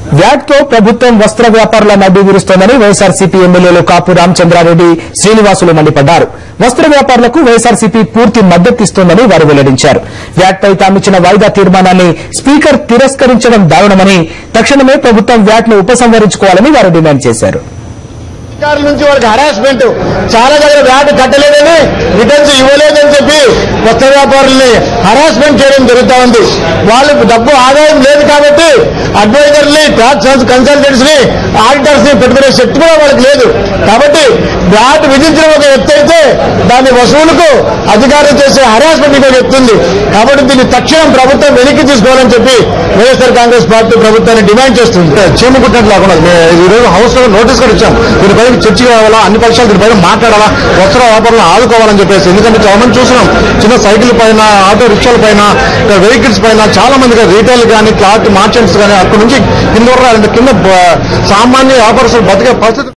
VAT తో ప్రభుత్వం వస్త్ర వ్యాపారుల నడ్డు విరుస్తోందని వైఎస్ఆర్సీపీ ఎమ్మెల్యేలు కాపు రామచంద్రారెడ్డి శ్రీనివాసులు మండిపడ్డారు వస్త్ర వ్యాపారులకు వైఎస్ఆర్సీపీ పూర్తి మద్దతిస్తోందని వారు వెల్లడించారు వ్యాట్ పై తామిచ్చిన వాయిదా తీర్మానాన్ని స్పీకర్ తిరస్కరించడం దారుణమని తక్షణమే ప్రభుత్వం వ్యాట్ ను ఉపసంహరించుకోవాలని వారు డిమాండ్ చేశారు అధికారుల నుంచి వాళ్ళకి హరాస్మెంట్ చాలా దగ్గర వ్యాట్ కట్టలేదని రిటర్న్స్ ఇవ్వలేదని చెప్పి కొత్త వ్యాపారుల్ని హరాస్మెంట్ చేయడం జరుగుతా ఉంది వాళ్ళకు డబ్బు ఆదాయం లేదు కాబట్టి అడ్వైజర్ని ట్యాక్స్ కన్సల్టెంట్స్ ని ఆడిటర్స్ ని పెట్టుకునే శక్తి కూడా వాళ్ళకి లేదు కాబట్టి వ్యాట్ విధించడం ఒక ఎత్తు అయితే దాని వసూలుకు అధికారులు చేసే హరాస్మెంట్ ఇంకొక ఎత్తుంది కాబట్టి దీన్ని తక్షణం ప్రభుత్వం వెనక్కి తీసుకోవాలని చెప్పి వైఎస్ఆర్ కాంగ్రెస్ పార్టీ ప్రభుత్వాన్ని డిమాండ్ చేస్తుంది చీమకుట్టినట్లు లేకుండా ఈ రోజు హౌస్ లో నోటీస్ కూడా ఇచ్చాం దీనిపై చర్చ కావాలా అన్ని పక్షాలు దీనిపైన మాట్లాడాలా వస్త్ర వ్యాపారులను ఆదుకోవాలని చెప్పేసి ఎందుకంటే చాలా మంది చూస్తున్నాం చిన్న సైకిల్ పైన ఆటో రిక్షాల పైన వెహికల్స్ పైన చాలా మంది రీటైల్ కానీ క్లాత్ మార్చెంట్స్ కానీ అక్కడ నుంచి కింద వరకు కింద బ- సామాన్య వ్యాపారస్తులు బతికే పరిస్థితి